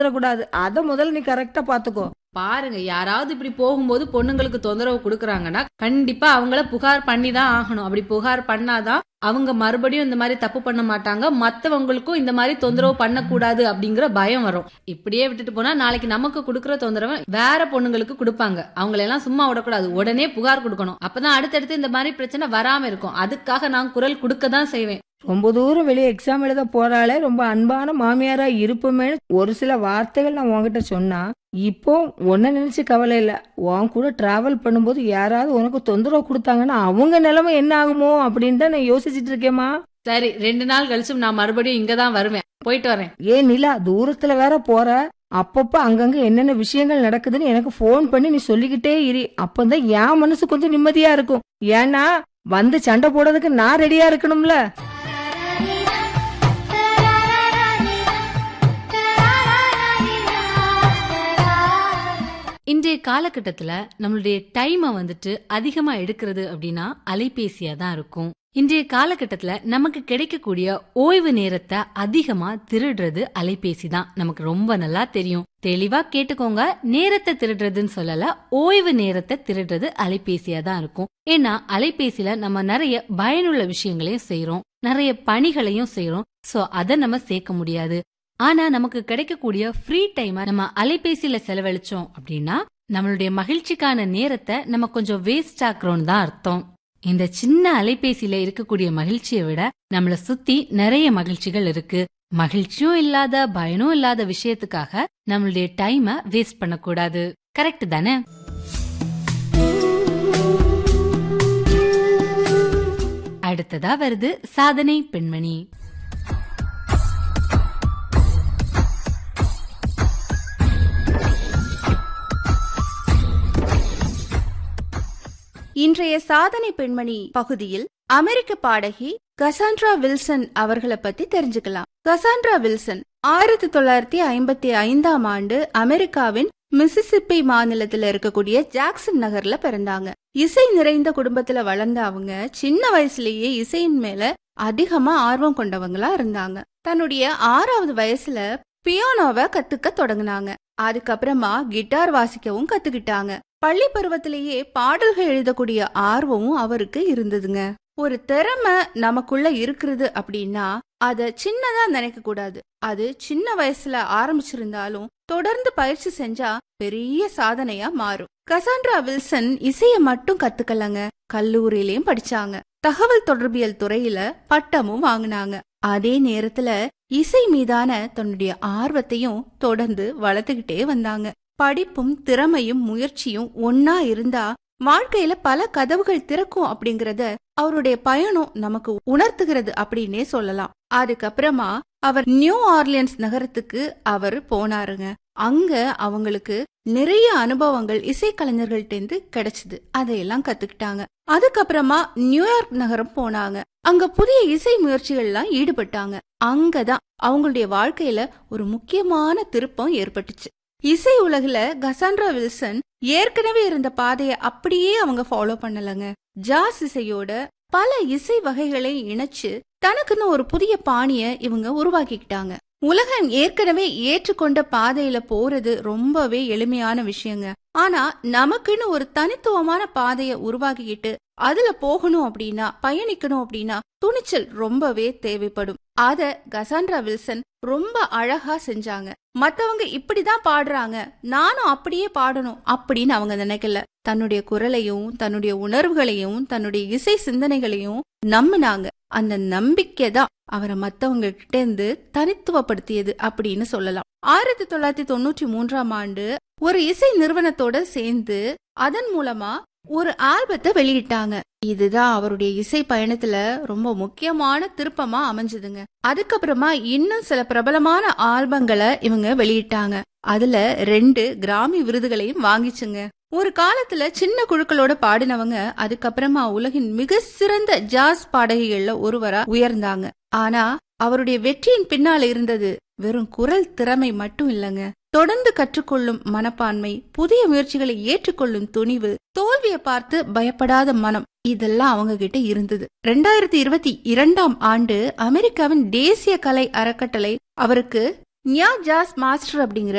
கூடாது அத முதல்ல நீ கரெக்டா பாத்துக்கோ பாருங்க யாராவது இப்படி போகும்போது பொண்ணுங்களுக்கு தொந்தரவு கொடுக்கறாங்கன்னா கண்டிப்பா அவங்கள புகார் பண்ணி தான் ஆகணும் அப்படி புகார் பண்ணாதான் அவங்க மறுபடியும் இந்த மாதிரி தப்பு பண்ண மாட்டாங்க மத்தவங்களுக்கும் இந்த மாதிரி தொந்தரவு பண்ணக்கூடாது அப்படிங்கிற பயம் வரும் இப்படியே விட்டுட்டு போனா நாளைக்கு நமக்கு கொடுக்கற தொந்தரவை வேற பொண்ணுங்களுக்கு கொடுப்பாங்க அவங்கள எல்லாம் சும்மா விடக்கூடாது உடனே புகார் கொடுக்கணும் அப்பதான் அடுத்தடுத்து இந்த மாதிரி பிரச்சனை வராம இருக்கும் அதுக்காக நான் குரல் கொடுக்க தான் செய்வேன் ரொம்ப தூரம் வெளியே எக்ஸாம் எழுத போறாளே ரொம்ப அன்பான மாமியாரா இருப்போமே ஒரு சில வார்த்தைகள் நான் உன்கிட்ட சொன்னா இப்போ உன்னை நினைச்சு கவலை இல்ல உன் கூட டிராவல் பண்ணும்போது யாராவது உனக்கு தொந்தரவு கொடுத்தாங்கன்னா அவங்க நிலைமை என்ன ஆகுமோ அப்படின்னு தான் நான் யோசிச்சுட்டு இருக்கேம்மா சரி ரெண்டு நாள் கழிச்சும் நான் மறுபடியும் இங்க தான் வருவேன் போயிட்டு வரேன் ஏன் நிலா தூரத்துல வேற போற அப்பப்ப அங்கங்க என்னென்ன விஷயங்கள் நடக்குதுன்னு எனக்கு ஃபோன் பண்ணி நீ சொல்லிக்கிட்டே இரு அப்பதான் என் மனசு கொஞ்சம் நிம்மதியா இருக்கும் ஏன்னா வந்து சண்டை போடுறதுக்கு நான் ரெடியா இருக்கணும்ல இன்றைய காலகட்டத்துல நம்மளுடைய டைமை வந்துட்டு அதிகமா எடுக்கிறது அப்படின்னா அலைபேசியா தான் இருக்கும் இன்றைய காலகட்டத்துல நமக்கு கிடைக்கக்கூடிய ஓய்வு நேரத்தை அதிகமா திருடுறது அலைபேசி தான் நமக்கு ரொம்ப நல்லா தெரியும் தெளிவா கேட்டுக்கோங்க நேரத்தை திருடுறதுன்னு சொல்லல ஓய்வு நேரத்தை திருடுறது அலைபேசியா தான் இருக்கும் ஏன்னா அலைபேசியில நம்ம நிறைய பயனுள்ள விஷயங்களையும் செய்றோம் நிறைய பணிகளையும் செய்றோம் சோ அதை நம்ம சேர்க்க முடியாது ஆனா நமக்கு கிடைக்கக்கூடிய ஃப்ரீ டைமை நம்ம அலைபேசியில செலவழிச்சோம் அப்படின்னா நம்மளுடைய மகிழ்ச்சிக்கான நேரத்தை நம்ம கொஞ்சம் வேஸ்ட் ஆக்குறோம்னு தான் அர்த்தம் இந்த சின்ன அலைபேசியில இருக்கக்கூடிய மகிழ்ச்சியை விட நம்மள சுத்தி நிறைய மகிழ்ச்சிகள் இருக்கு மகிழ்ச்சியும் இல்லாத பயனும் இல்லாத விஷயத்துக்காக நம்மளுடைய டைமை வேஸ்ட் பண்ணக்கூடாது கரெக்ட் தானே அடுத்ததா வருது சாதனை பெண்மணி இன்றைய சாதனை பெண்மணி பகுதியில் அமெரிக்க பாடகி கசாண்ட்ரா வில்சன் அவர்களை பத்தி தெரிஞ்சுக்கலாம் கசாண்ட்ரா வில்சன் ஆயிரத்தி தொள்ளாயிரத்தி ஐம்பத்தி ஐந்தாம் ஆண்டு அமெரிக்காவின் மிசிசிப்பி மாநிலத்துல இருக்கக்கூடிய ஜாக்சன் நகர்ல பிறந்தாங்க இசை நிறைந்த குடும்பத்துல வளர்ந்த அவங்க சின்ன வயசுலயே இசையின் மேல அதிகமா ஆர்வம் கொண்டவங்களா இருந்தாங்க தன்னுடைய ஆறாவது வயசுல பியானோவை கத்துக்க தொடங்குனாங்க அதுக்கப்புறமா கிட்டார் வாசிக்கவும் கத்துக்கிட்டாங்க பள்ளி பருவத்திலேயே பாடல்கள் எழுதக்கூடிய ஆர்வமும் அவருக்கு இருந்ததுங்க ஒரு திறமை நமக்குள்ள இருக்கிறது அப்படின்னா அத சின்னதா நினைக்க கூடாது அது சின்ன வயசுல ஆரம்பிச்சிருந்தாலும் தொடர்ந்து பயிற்சி செஞ்சா பெரிய சாதனையா மாறும் கசாண்ட்ரா வில்சன் இசைய மட்டும் கத்துக்கலங்க கல்லூரியிலயும் படிச்சாங்க தகவல் தொடர்பியல் துறையில பட்டமும் வாங்கினாங்க அதே நேரத்துல இசை மீதான தன்னுடைய ஆர்வத்தையும் தொடர்ந்து வளர்த்துக்கிட்டே வந்தாங்க படிப்பும் திறமையும் முயற்சியும் ஒன்னா இருந்தா வாழ்க்கையில பல கதவுகள் திறக்கும் அப்படிங்கறத அவருடைய பயணம் நமக்கு உணர்த்துகிறது அப்படின்னே சொல்லலாம் அதுக்கப்புறமா அவர் நியூ ஆர்லியன்ஸ் நகரத்துக்கு அவர் போனாருங்க அங்க அவங்களுக்கு நிறைய அனுபவங்கள் இசைக்கலைஞர்கள்ட்டேந்து கிடைச்சது அதையெல்லாம் கத்துக்கிட்டாங்க அதுக்கப்புறமா நியூயார்க் நகரம் போனாங்க அங்க புதிய இசை முயற்சிகள்லாம் ஈடுபட்டாங்க அங்கதான் அவங்களுடைய வாழ்க்கையில ஒரு முக்கியமான திருப்பம் ஏற்பட்டுச்சு இசை உலகுல கசாண்ட்ரா வில்சன் ஏற்கனவே இருந்த பாதைய அப்படியே அவங்க ஃபாலோ பண்ணலங்க ஜாஸ் இசையோட பல இசை வகைகளை இணைச்சு தனக்குன்னு ஒரு புதிய பாணிய இவங்க உருவாக்கிக்கிட்டாங்க உலகம் ஏற்கனவே ஏற்றுக்கொண்ட பாதையில போறது ரொம்பவே எளிமையான விஷயங்க ஆனா நமக்குன்னு ஒரு தனித்துவமான பாதைய உருவாக்கிக்கிட்டு அதுல போகணும் அப்படின்னா பயணிக்கணும் அப்படின்னா துணிச்சல் ரொம்பவே தேவைப்படும் அத கசாண்ட்ரா வில்சன் ரொம்ப அழகா செஞ்சாங்க மத்தவங்க இப்படிதான் பாடுறாங்க நானும் அப்படியே பாடணும் அப்படின்னு அவங்க நினைக்கல தன்னுடைய குரலையும் தன்னுடைய உணர்வுகளையும் தன்னுடைய இசை சிந்தனைகளையும் நம்பினாங்க அந்த நம்பிக்கை தான் அவரை மத்தவங்க கிட்ட இருந்து தனித்துவப்படுத்தியது அப்படின்னு சொல்லலாம் ஆயிரத்தி தொள்ளாயிரத்தி தொண்ணூற்றி மூன்றாம் ஆண்டு ஒரு இசை நிறுவனத்தோட சேர்ந்து அதன் மூலமா ஒரு ஆல்பத்தை வெளியிட்டாங்க இதுதான் அவருடைய இசை பயணத்துல ரொம்ப முக்கியமான திருப்பமா அமைஞ்சதுங்க அதுக்கப்புறமா இன்னும் சில பிரபலமான ஆல்பங்களை இவங்க வெளியிட்டாங்க அதுல ரெண்டு கிராமி விருதுகளையும் வாங்கிச்சுங்க ஒரு காலத்துல சின்ன குழுக்களோட பாடினவங்க அதுக்கப்புறமா உலகின் மிக சிறந்த ஜாஸ் பாடகிகள்ல ஒருவரா உயர்ந்தாங்க ஆனா அவருடைய வெற்றியின் பின்னால இருந்தது வெறும் குரல் திறமை மட்டும் இல்லங்க தொடர்ந்து கற்றுக்கொள்ளும் மனப்பான்மை புதிய முயற்சிகளை ஏற்றுக்கொள்ளும் துணிவு தோல்வியை பார்த்து பயப்படாத மனம் இதெல்லாம் அவங்க கிட்ட இருந்தது ரெண்டாயிரத்தி இருபத்தி இரண்டாம் ஆண்டு அமெரிக்காவின் தேசிய கலை அறக்கட்டளை அவருக்கு நியா ஜாஸ் மாஸ்டர் அப்படிங்கிற